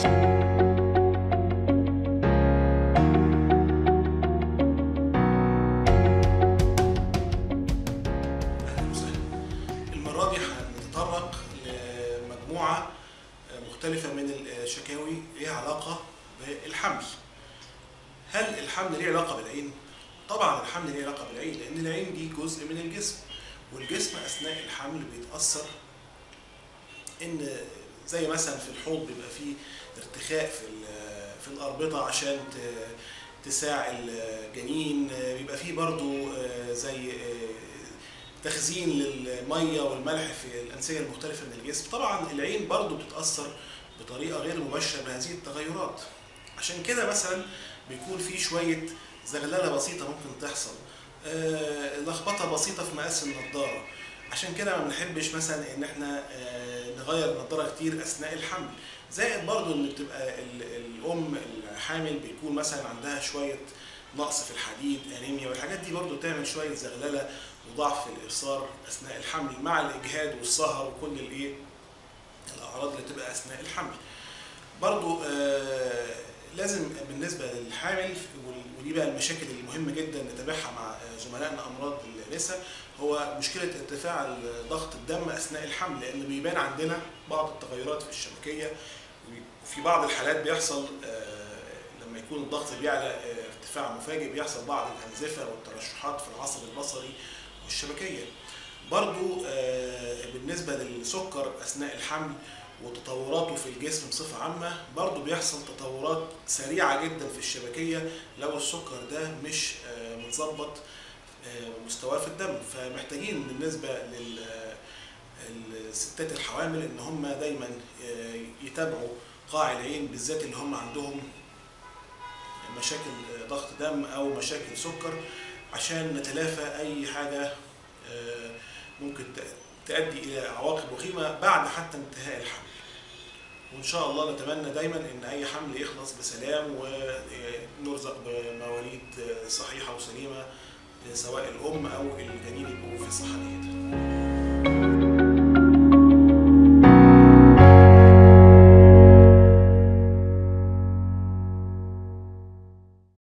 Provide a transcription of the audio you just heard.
أهلا وسهلا. المرة دي هنتطرق لمجموعة مختلفة من الشكاوي ليها علاقة بالحمل. هل الحمل ليه علاقة بالعين؟ طبعا الحمل ليه علاقة بالعين لأن العين دي جزء من الجسم والجسم أثناء الحمل بيتأثر إن زي مثلا في الحوض بيبقى فيه ارتخاء في ال- في الأربطة عشان ت- تساع الجنين بيبقى فيه برضو آه، زي آه، تخزين للميه والملح في الانسجه المختلفه من الجسم طبعا العين برضو بتتاثر بطريقه غير مباشره بهذه التغيرات عشان كده مثلا بيكون في شويه زغلله بسيطه ممكن تحصل آه، لخبطه بسيطه في مقاس النضاره عشان كده ما بنحبش مثلا ان احنا آه، نغير النضاره كتير اثناء الحمل زائد برضو ان بتبقى ال- الام الحامل بيكون مثلا عندها شويه نقص في الحديد انيميا والحاجات دي برضو تعمل شويه زغلله وضعف في الابصار اثناء الحمل مع الاجهاد والسهر وكل الايه الاعراض اللي بتبقى اثناء الحمل برضو آه لازم بالنسبه للحامل وال- ودي بقى المشاكل المهمه جدا نتابعها مع آه، زملائنا امراض النساء هو مشكله ارتفاع ضغط الدم اثناء الحمل لان بيبان عندنا بعض التغيرات في الشبكيه وفي بعض الحالات بيحصل آه، لما يكون الضغط بيعلى آه، ارتفاع مفاجئ بيحصل بعض الانزفه والترشحات في العصب البصري والشبكيه برضو آه، بالنسبه للسكر اثناء الحمل وتطوراته في الجسم بصفه عامه برضو بيحصل تطورات سريعه جدا في الشبكيه لو السكر ده مش آه، متظبط آه، مستواه في الدم فمحتاجين بالنسبه لل الستات الحوامل ان هم دايما آه، يتابعوا قاع العين بالذات اللي هم عندهم مشاكل ضغط دم او مشاكل سكر عشان نتلافى اي حاجه آه، ممكن ت- تؤدي الى عواقب وخيمه بعد حتى انتهاء الحمل وان شاء الله نتمنى دايما ان اي حمل يخلص بسلام ونرزق بمواليد صحيحه وسليمه سواء الام او الجنين يبقوا في صحه جيده